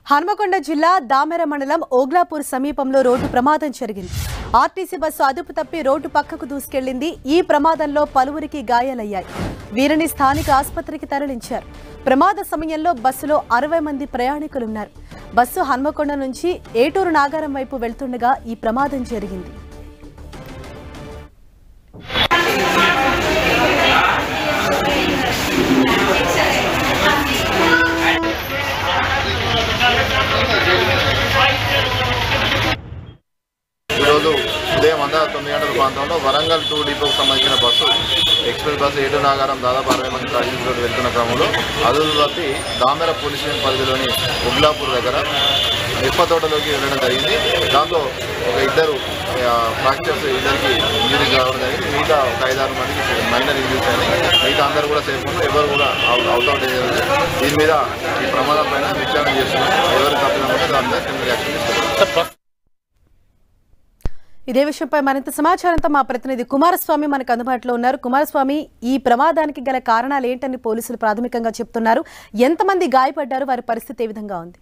హన్మకొండ జిల్లా దామెర మండలం ఓగ్లాపూర్ సమీపంలో రోడ్డు ప్రమాదం జరిగింది ఆర్టీసీ బస్సు అదుపు తప్పి రోడ్డు పక్కకు దూసుకెళ్లింది ఈ ప్రమాదంలో పలువురికి గాయాలయ్యాయి వీరిని స్థానిక ఆసుపత్రికి తరలించారు ప్రమాద సమయంలో బస్సులో అరవై మంది ప్రయాణికులున్నారు బస్సు హన్మకొండ నుంచి ఏటూరు నాగారం వైపు వెళ్తుండగా ఈ ప్రమాదం జరిగింది ఈరోజు ఉదయం అందా తొమ్మిది గంటల ప్రాంతంలో వరంగల్ టూ డిపోకు సంబంధించిన బస్సు ఎక్స్ప్రెస్ బస్సు ఏడు నాగారం దాదాపు అరవై మంది ప్రయాణికులు వెళ్తున్న క్రమంలో అదుపు తప్పి దామెర పోలీస్ స్టేషన్ పరిధిలోని ఉగ్లాపూర్ దగ్గర మిరప తోటలోకి వెళ్ళడం జరిగింది దాంతో ఒక ఇద్దరు ఫ్రాక్చర్స్ ఇద్దరికి ఇంజరీస్ రావడం జరిగింది మిగతా ఒక ఐదారు మందికి మైనర్ ఇంజరీస్ అని మిగతా అందరూ కూడా సేఫ్ ఉన్నారు ఎవరు కూడా అవుట్ అవుట్ అవుట్ అయ్యారు దీని మీద ఈ ప్రమాదం పైన విచారణ చేస్తున్నారు ఎవరు తప్పినప్పుడు దాని మీద క్రిమినల్ యాక్షన్ తీసుకుంటారు ఇదే విషయంపై మరింత సమాచారంతో మా ప్రతినిధి కుమారస్వామి మనకు అందుబాటులో ఉన్నారు కుమారస్వామి ఈ ప్రమాదానికి గల కారణాలు ఏంటని పోలీసులు ప్రాథమికంగా చెప్తున్నారు ఎంతమంది గాయపడ్డారు వారి పరిస్థితి ఏ విధంగా ఉంది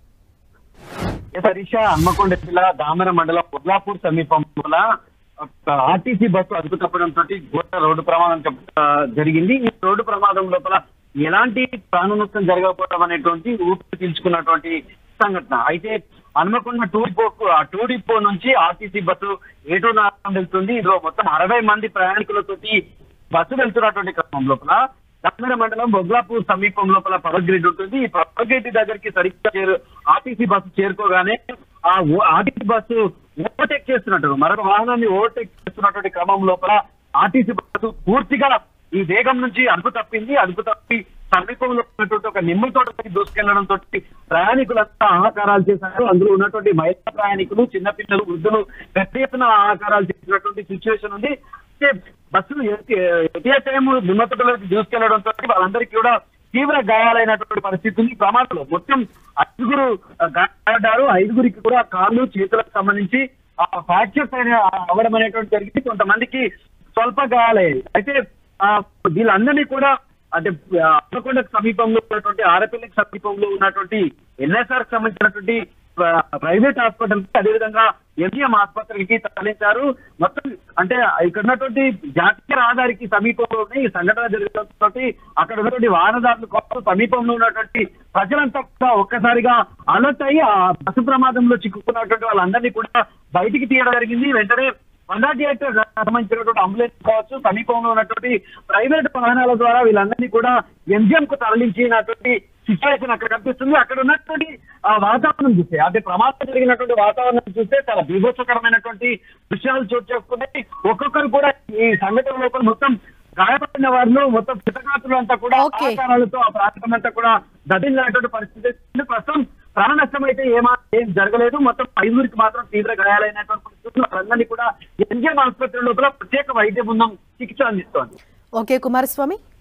హరీష హన్మకొండ జిల్లా దామర మండలం కొల్లాపూర్ సమీపంలో ఒక ఆర్టీసీ బస్సు అదుపు తప్పడంతో ఘోర రోడ్డు ప్రమాదం చెప్ప- ఆ, జరిగింది ఈ రోడ్డు ప్రమాదం లోపల ఎలాంటి ప్రాణ నష్టం జరగకపోవడం అనేటువంటి ఊపిరి పీల్చుకున్నటువంటి సంఘటన అయితే హన్మకొండ టూ డిపోకు ఆ టూ డిపో నుంచి ఆర్టీసీ బస్సు ఏటూ నాగరం వెళ్తుంది ఇందులో మొత్తం అరవై మంది ప్రయాణికులతోటి బస్సు వెళ్తున్నటువంటి క్రమం లోపల దక్షిణ మండలం బొగ్లాపూర్ సమీపం లోపల పవర్ గ్రిడ్ ఉంటుంది ఈ పవర్ గ్రిడ్ దగ్గరికి సరిగ్గా చేరు ఆర్టీసీ బస్సు చేరుకోగానే ఆ ఓ- ఆర్టీసీ బస్సు ఓవర్టేక్ చేస్తున్నట్టు మరొక వాహనాన్ని ఓవర్టేక్ చేస్తున్నటువంటి క్రమం లోపల ఆర్టీసీ బస్సు పూర్తిగా ఈ వేగం నుంచి అదుపు తప్పింది అదుపు తప్పి సమీపంలో ఉన్నటువంటి ఒక నిమ్మ తోటకి దూసుకెళ్లడం తోటి ప్రయాణికులంతా ఆహాకారాలు చేశారు అందులో ఉన్నటువంటి మహిళా ప్రయాణికులు చిన్నపిల్లలు వృద్ధులు పెద్ద ఎత్తున ఆహాకారాలు చేసినటువంటి సిచ్యువేషన్ ఉంది అయితే బస్సులు ఎటే టైం నిమ్మ తోటలోకి దూసుకెళ్లడంతో వాళ్ళందరికీ కూడా తీవ్ర గాయాలైనటువంటి పరిస్థితి ఉంది ఈ ప్రమాదంలో మొత్తం ఐదుగురు ఆ, గాయపడ్డారు ఐదుగురికి కూడా కాళ్ళు చేతులకు సంబంధించి ఆ ఫ్రాక్చర్స్ అయిన అవ్వడం అనేటువంటి జరిగింది కొంతమందికి స్వల్ప గాయాలయ్యాయి అయితే ఆ, వీళ్ళందరినీ కూడా అంటే అన్నకొండకు సమీపంలో ఉన్నటువంటి ఆరపల్లికి సమీపంలో ఉన్నటువంటి ఎన్ఎస్ఆర్ సంబంధించినటువంటి ఆ, ప్రైవేట్ హాస్పిటల్ కి అదేవిధంగా ఎంజిఎం ఆసుపత్రికి తరలించారు మొత్తం అంటే ఇక్కడ ఉన్నటువంటి జాతీయ రహదారికి సమీపంలోనే ఈ సంఘటన జరగడంతో అక్కడ ఉన్నటువంటి వాహనదారుల కోసం సమీపంలో ఉన్నటువంటి ప్రజలంతా కూడా ఒక్కసారిగా అలర్ట్ అయ్యి ఆ బస్సు ప్రమాదంలో చిక్కుకున్నటువంటి వాళ్ళందరినీ కూడా బయటికి తీయడం జరిగింది వెంటనే వన్ నాట్ ఎయిట్ సంబంధించినటువంటి అంబులెన్స్ కావచ్చు సమీపంలో ఉన్నటువంటి ప్రైవేట్ వాహనాల ద్వారా వీళ్ళందరినీ కూడా ఎంజిఎం కు తరలించినటువంటి సిచ్యువేషన్ అక్కడ కనిపిస్తుంది అక్కడ ఉన్నటువంటి ఆ వాతావరణం చూస్తే అంటే ప్రమాదం జరిగినటువంటి వాతావరణం చూస్తే చాలా బీభత్సకరమైనటువంటి దృశ్యాలు చోటు చేసుకున్నాయి ఒక్కొక్కరు కూడా ఈ సంఘటన లోపల మొత్తం గాయపడిన వారిలో మొత్తం చితకాతులు అంతా కూడా Okay. ఆకారాలతో ఆ ప్రాంతం అంతా కూడా దటిల్లినటువంటి పరిస్థితి ఉంది. ప్రస్తుతం ప్రాణ నష్టం అయితే ఏమా ఏం జరగలేదు మొత్తం ఐదుగురికి మాత్రం తీవ్ర గాయాలైనటువంటి పరిస్థితులు వారందరినీ కూడా ఎంజిఎం ఆసుపత్రి లోపల ప్రత్యేక వైద్య బృందం చికిత్స అందిస్తోంది ఓకే కుమారస్వామి